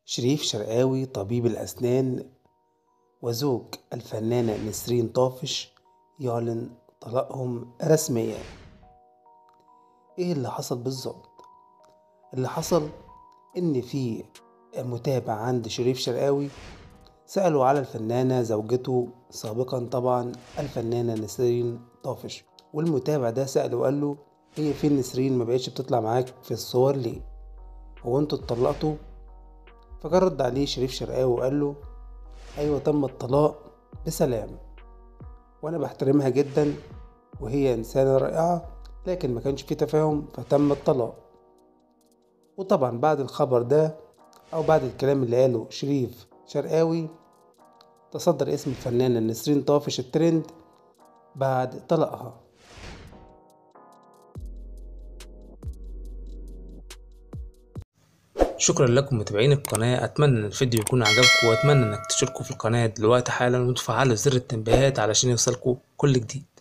شريف شرقاوي طبيب الأسنان وزوج الفنانة نسرين طافش يعلن طلاقهم رسميا ايه اللي حصل بالظبط اللي حصل ان في متابع عند شريف شرقاوي سألوا على الفنانة زوجته سابقا طبعا الفنانة نسرين طافش والمتابع ده سأله وقال له هي فين نسرين ما بقتش بتطلع معاك في الصور ليه هو انتوا اتطلقتوا فكان رد عليه شريف شرقاوي وقال له ايوه تم الطلاق بسلام وانا بحترمها جدا وهي انسانة رائعة لكن ما كانش في تفاهم فتم الطلاق وطبعا بعد الخبر ده او بعد الكلام اللي قاله شريف شرقاوي تصدر اسم الفنانة نسرين طافش الترند بعد طلاقها شكرا لكم متابعين القناة أتمنى إن الفيديو يكون عجبكم وأتمنى إنك تشتركوا في القناة دلوقتي حالا وتفعلوا زر التنبيهات علشان يوصلكوا كل جديد